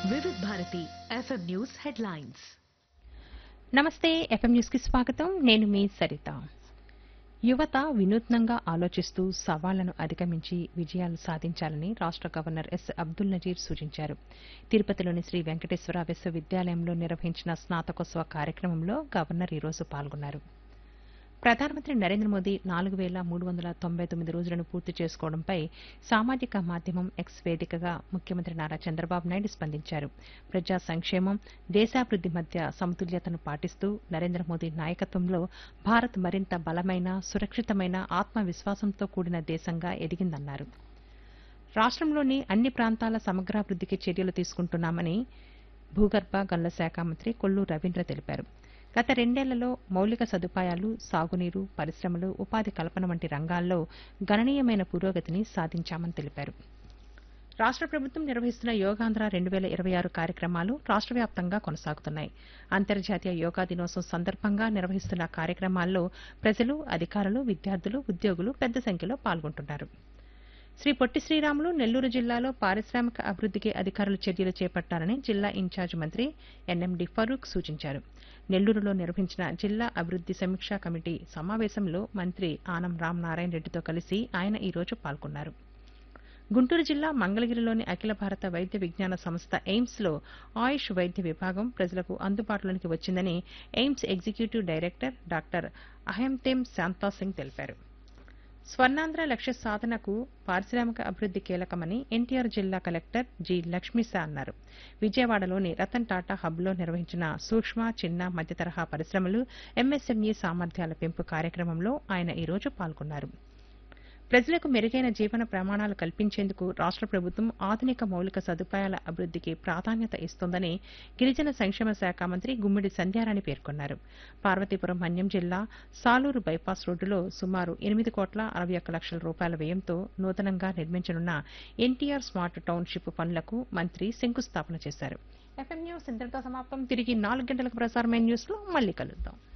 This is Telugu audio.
Vividh Bharati FM news headlines నమస్తే ఎఫ్ఎం న్యూస్ కి స్వాగతం నేను మీ సరిత యువత వినూత్నంగా ఆలోచిస్తూ సవాళ్లను అధిగమించి విజయాలు సాధించాలని రాష్ట గవర్నర్ ఎస్ అబ్దుల్ నజీర్ సూచించారు తిరుపతిలోని శ్రీ వెంకటేశ్వర విశ్వవిద్యాలయంలో నిర్వహించిన స్నాతకోత్సవ కార్యక్రమంలో గవర్నర్ ఈరోజు పాల్గొన్నారు ప్రధానమంత్రి నరేంద్ర మోదీ నాలుగు వేల మూడు వందల తొంభై తొమ్మిది రోజులను పూర్తి చేసుకోవడంపై సామాజిక మాధ్యమం ఎక్స్ వేదికగా ముఖ్యమంత్రి నారా చంద్రబాబు నాయుడు స్పందించారు ప్రజా సంక్షేమం దేశాభివృద్ది మధ్య సమతుల్యతను పాటిస్తూ నరేంద్ర మోదీ నాయకత్వంలో భారత్ మరింత బలమైన సురక్షితమైన ఆత్మవిశ్వాసంతో కూడిన దేశంగా ఎదిగిందన్నారు రాష్ట్రంలోని అన్ని ప్రాంతాల సమగ్రాభివృద్దికి చర్యలు తీసుకుంటున్నామని భూగర్భ గనుల శాఖ మంత్రి కొల్లు రవీంద్ర తెలిపారు గత రెండేళ్లలో మౌలిక సదుపాయాలు సాగునీరు పరిశ్రమలు ఉపాధి కల్పన వంటి రంగాల్లో గణనీయమైన పురోగతిని సాధించామని తెలిపారు రాష్ట్ర ప్రభుత్వం నిర్వహిస్తున్న యోగాంధ్ర రెండు వేల ఇరవై ఆరు కార్యక్రమాలు రాష్ట్ర వ్యాప్తంగా కొనసాగుతున్నాయి అంతర్జాతీయ యోగా దినోత్సవం సందర్భంగా నిర్వహిస్తున్న కార్యక్రమాల్లో ప్రజలు అధికారులు విద్యార్థులు ఉద్యోగులు పెద్ద సంఖ్యలో పాల్గొంటున్నారు శ్రీ పొట్టి శ్రీరాములు నెల్లూరు జిల్లాలో పారిశ్రామిక అభివృద్దికి అధికారులు చర్యలు చేపట్టాలని జిల్లా ఇన్ఛార్జ్ మంత్రి ఎన్ఎండి ఫరూక్ సూచించారు నెల్లూరులో నిర్వహించిన జిల్లా అభివృద్ది సమీక్షా కమిటీ సమావేశంలో మంత్రి ఆనం రామనారాయణ రెడ్డితో కలిసి ఆయన ఈ రోజు పాల్గొన్నారు గుంటూరు జిల్లా మంగళగిరిలోని అఖిల భారత వైద్య విజ్ఞాన సంస్థ ఎయిమ్స్ లో ఆయుష్ వైద్య విభాగం ప్రజలకు అందుబాటులోకి వచ్చిందని AIIMS executive director doctor Ahantem Shanta Singh తెలిపారు స్వర్ణాంధ్ర లక్ష్య సాధనకు పారిశ్రామిక అభివృద్ది కీలకమని ఎన్టీఆర్ జిల్లా కలెక్టర్ జి లక్ష్మీశా అన్నారు విజయవాడలోని రతన్ టాటా హబ్లో నిర్వహించిన సూక్ష్మ చిన్న మధ్య తరహా పరిశ్రమలు ఎంఎస్ఎంఈ సామర్థ్యాల పెంపు కార్యక్రమంలో ఆయన ఈ రోజు పాల్గొన్నారు ప్రజలకు మెరుగైన జీవన ప్రమాణాలు కల్పించేందుకు రాష్ట్ర ప్రభుత్వం ఆధునిక మౌలిక సదుపాయాల అభివృద్దికి ప్రాధాన్యత ఇస్తోందని గిరిజన సంక్షేమ శాఖ మంత్రి గుమ్మిడి సంధ్యారాణి పేర్కొన్నారు పార్వతీపురం మన్యం జిల్లా సాలూరు బైపాస్ రోడ్డులో సుమారు ఎనిమిది కోట్ల అరవై ఒక్క లక్షల రూపాయల వ్యయంతో నూతనంగా నిర్మించనున్న ఎన్టీఆర్ స్మార్ట్ టౌన్షిప్ పనులకు మంత్రి శంకుస్థాపన చేశారు ఎఫ్ఎం న్యూస్ ఇంతటితో సమాప్తం తిరిగి నాలుగు గంటలకు ప్రసారమైన న్యూస్ లో మళ్ళీ కలుద్దాం